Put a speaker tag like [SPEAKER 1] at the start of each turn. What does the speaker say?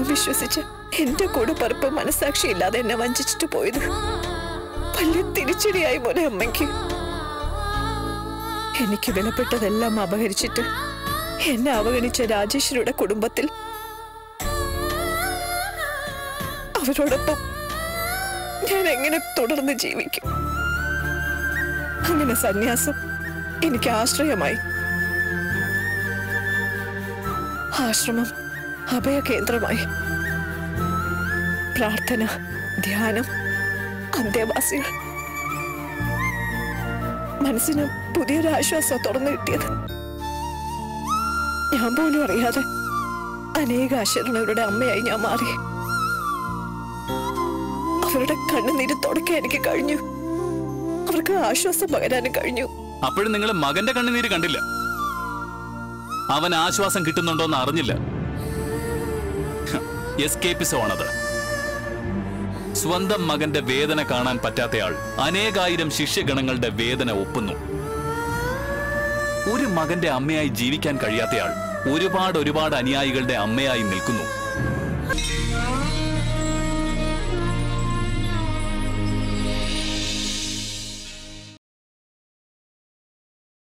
[SPEAKER 1] വിശ്വസിച്ച് എന്റെ കൂടെ പറപ്പ് മനസാക്ഷി ഇല്ലാതെ എന്നെ വഞ്ചിച്ചിട്ട് പോയത് വലിയ തിരിച്ചടിയായി പോലെ അമ്മയ്ക്ക് എനിക്ക് വിലപ്പെട്ടതെല്ലാം അപഹരിച്ചിട്ട് എന്നെ അവഗണിച്ച രാജേശ്വരിയുടെ കുടുംബത്തിൽ അവരോടൊപ്പം ഞാൻ എങ്ങനെ തുടർന്ന് ജീവിക്കും അങ്ങനെ സന്യാസം എനിക്ക് ആശ്രയമായി ആശ്രമം അഭയകേന്ദ്രമായി പ്രാർത്ഥന ധ്യാനം അന്തേവാസികൾ മനസ്സിന് പുതിയൊരു ആശ്വാസം തുറന്നു കിട്ടിയത് ഞാൻ പോലും അറിയാതെ അനേക അശരണവരുടെ അമ്മയായി ഞാൻ മാറി അവരുടെ കണ്ണുനീര് തുടക്കാൻ എനിക്ക് കഴിഞ്ഞു അവർക്ക് ആശ്വാസം പകരാനും കഴിഞ്ഞു
[SPEAKER 2] അപ്പോഴും നിങ്ങൾ മകന്റെ കണ്ണുനീര് കണ്ടില്ല അവൻ ആശ്വാസം കിട്ടുന്നുണ്ടോന്ന് അറിഞ്ഞില്ല എസ്കേപ്പിസമാണത് സ്വന്തം മകന്റെ വേദന കാണാൻ പറ്റാത്തയാൾ അനേകായിരം ശിഷ്യഗണങ്ങളുടെ വേദന ഒപ്പുന്നു ഒരു മകന്റെ അമ്മയായി ജീവിക്കാൻ കഴിയാത്തയാൾ ഒരുപാട് ഒരുപാട് അനുയായികളുടെ അമ്മയായി നിൽക്കുന്നു